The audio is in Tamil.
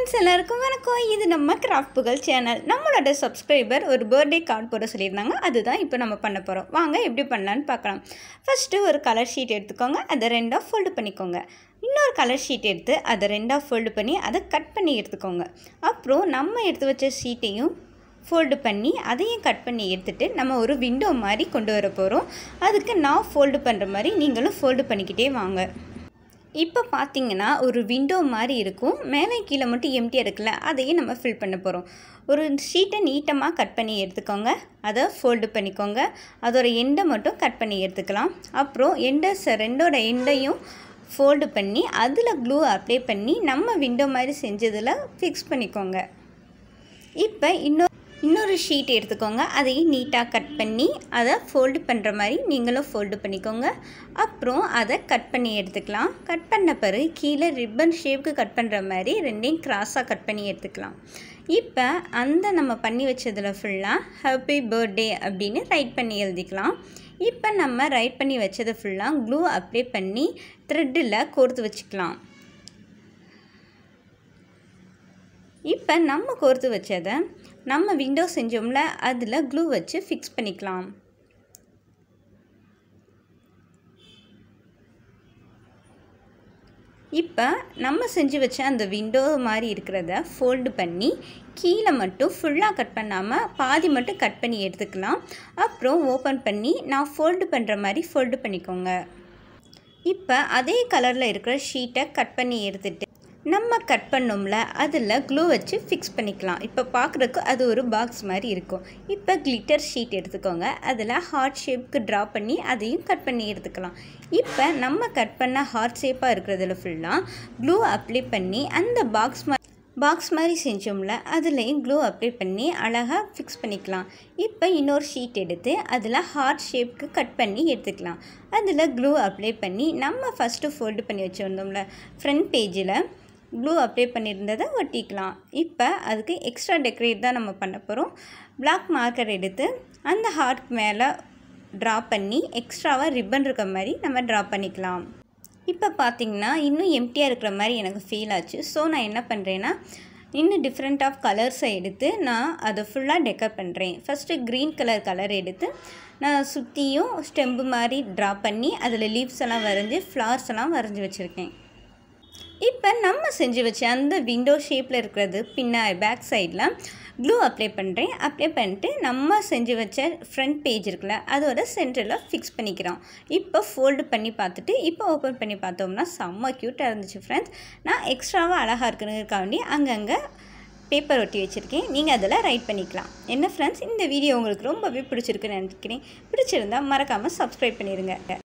ஃப்ரெண்ட்ஸ் எல்லாருக்கும் வணக்கம் இது நம்ம கிராஃப்ட் புகழ் சேனல் நம்மளோட சப்ஸ்கிரைபர் ஒரு பர்த்டே கார்டு போட சொல்லியிருந்தாங்க அதுதான் இப்போ நம்ம பண்ண போகிறோம் வாங்க எப்படி பண்ணலான்னு பார்க்கலாம் ஃபஸ்ட்டு ஒரு கலர் ஷீட் எடுத்துக்கோங்க அதை ரெண்டாக ஃபோல்டு பண்ணிக்கோங்க இன்னொரு கலர் ஷீட் எடுத்து அதை ரெண்டாக ஃபோல்டு பண்ணி அதை கட் பண்ணி எடுத்துக்கோங்க அப்புறம் நம்ம எடுத்து வச்ச ஷீட்டையும் ஃபோல்டு பண்ணி அதையும் கட் பண்ணி எடுத்துகிட்டு நம்ம ஒரு விண்டோ மாதிரி கொண்டு வர போகிறோம் அதுக்கு நான் ஃபோல்டு பண்ணுற மாதிரி நீங்களும் ஃபோல்டு பண்ணிக்கிட்டே வாங்க இப்போ பார்த்தீங்கன்னா ஒரு விண்டோ மாதிரி இருக்கும் மேலே கீழே மட்டும் எம்டியாக இருக்குல்ல அதையும் நம்ம ஃபில் பண்ண போகிறோம் ஒரு ஷீட்டை நீட்டமாக கட் பண்ணி எடுத்துக்கோங்க அதை ஃபோல்டு பண்ணிக்கோங்க அதோட எண்டை மட்டும் கட் பண்ணி எடுத்துக்கலாம் அப்புறம் எண்டை ச ரெண்டோட எண்டையும் ஃபோல்டு பண்ணி அதில் க்ளூ அப்ளை பண்ணி நம்ம விண்டோ மாதிரி செஞ்சதில் ஃபிக்ஸ் பண்ணிக்கோங்க இப்போ இன்னொரு இன்னொரு ஷீட் எடுத்துக்கோங்க அதையும் நீட்டாக கட் பண்ணி அதை ஃபோல்டு பண்ணுற மாதிரி நீங்களும் ஃபோல்டு பண்ணிக்கோங்க அப்புறம் அதை கட் பண்ணி எடுத்துக்கலாம் கட் பண்ண பிறகு கீழே ரிப்பன் ஷேப்புக்கு கட் பண்ணுற மாதிரி ரெண்டையும் கிராஸாக கட் பண்ணி எடுத்துக்கலாம் இப்போ அந்த நம்ம பண்ணி வச்சதில் ஃபுல்லாக ஹாப்பி பர்த்டே அப்படின்னு ரைட் பண்ணி எழுதிக்கலாம் இப்போ நம்ம ரைட் பண்ணி வச்சதை ஃபுல்லாக க்ளூ அப்ளை பண்ணி த்ரெட்டில் கோர்த்து வச்சுக்கலாம் இப்போ நம்ம கோர்த்து வச்சதை நம்ம விண்டோ செஞ்சோம்ல அதில் க்ளூ வச்சு ஃபிக்ஸ் பண்ணிக்கலாம் இப்போ நம்ம செஞ்சு வச்ச அந்த விண்டோ மாதிரி இருக்கிறத ஃபோல்டு பண்ணி கீழே மட்டும் ஃபுல்லாக கட் பண்ணாமல் பாதி மட்டும் கட் பண்ணி எடுத்துக்கலாம் அப்புறம் ஓப்பன் பண்ணி நான் ஃபோல்டு பண்ணுற மாதிரி ஃபோல்டு பண்ணிக்கோங்க இப்போ அதே கலரில் இருக்கிற ஷீட்டை கட் பண்ணி எடுத்துகிட்டு நம்ம கட் பண்ணோம்ல அதில் க்ளூ வச்சு ஃபிக்ஸ் பண்ணிக்கலாம் இப்போ பார்க்குறதுக்கு அது ஒரு பாக்ஸ் மாதிரி இருக்கும் இப்போ கிளிட்டர் ஷீட் எடுத்துக்கோங்க அதில் ஹார்ட் ஷேப்புக்கு ட்ரா பண்ணி அதையும் கட் பண்ணி எடுத்துக்கலாம் இப்போ நம்ம கட் பண்ண ஹார்ட் ஷேப்பாக இருக்கிறதுல ஃபுல்லாக க்ளூ அப்ளை பண்ணி அந்த பாக்ஸ் மாதிரி பாக்ஸ் மாதிரி செஞ்சோம்ல அதுலேயும் க்ளூ அப்ளை பண்ணி அழகாக ஃபிக்ஸ் பண்ணிக்கலாம் இப்போ இன்னொரு ஷீட் எடுத்து அதில் ஹார்ட் ஷேப்புக்கு கட் பண்ணி எடுத்துக்கலாம் அதில் க்ளூ அப்ளை பண்ணி நம்ம ஃபஸ்ட்டு ஃபோல்டு பண்ணி வச்சுருந்தோம்ல ஃப்ரண்ட் பேஜில் க்ளூ அப்ளை பண்ணியிருந்ததை ஒட்டிக்கலாம் இப்போ அதுக்கு எக்ஸ்ட்ரா டெக்கரேட் தான் நம்ம பண்ண போகிறோம் பிளாக் மார்க்கர் எடுத்து அந்த ஹார்ட் மேலே ட்ரா பண்ணி எக்ஸ்ட்ராவாக ரிப்பன் இருக்க மாதிரி நம்ம ட்ரா பண்ணிக்கலாம் இப்போ பார்த்திங்கன்னா இன்னும் எம்டியாக இருக்கிற மாதிரி எனக்கு ஃபீல் ஆச்சு ஸோ நான் என்ன பண்ணுறேன்னா இன்னும் டிஃப்ரெண்ட் ஆஃப் கலர்ஸை எடுத்து நான் அதை ஃபுல்லாக டெக்கர் பண்ணுறேன் ஃபஸ்ட்டு க்ரீன் கலர் கலர் எடுத்து நான் சுற்றியும் ஸ்டெம்பு மாதிரி ட்ரா பண்ணி அதில் லீவ்ஸ் எல்லாம் வரைஞ்சி ஃப்ளவர்ஸ் எல்லாம் வரைஞ்சி வச்சுருக்கேன் இப்போ நம்ம செஞ்சு வச்ச அந்த விண்டோ ஷேப்பில் இருக்கிறது பின்னாடி பேக் சைடில் க்ளூ அப்ளை பண்ணுறேன் அப்ளை பண்ணிட்டு நம்ம செஞ்சு வச்ச ஃப்ரண்ட் பேஜ் இருக்குல்ல அதோட சென்டரில் ஃபிக்ஸ் பண்ணிக்கிறோம் இப்போ ஃபோல்டு பண்ணி பார்த்துட்டு இப்போ ஓப்பன் பண்ணி பார்த்தோம்னா செம்ம க்யூட்டாக இருந்துச்சு ஃப்ரெண்ட்ஸ் நான் எக்ஸ்ட்ராவாக அழகாக இருக்குங்கிறக்காண்டி அங்கங்கே பேப்பர் ஒட்டி வச்சுருக்கேன் நீங்கள் அதில் ரைட் பண்ணிக்கலாம் என்ன ஃப்ரெண்ட்ஸ் இந்த வீடியோ உங்களுக்கு ரொம்பவே பிடிச்சிருக்குன்னு நினைக்கிறேன் பிடிச்சிருந்தா மறக்காமல் சப்ஸ்கிரைப் பண்ணிடுங்க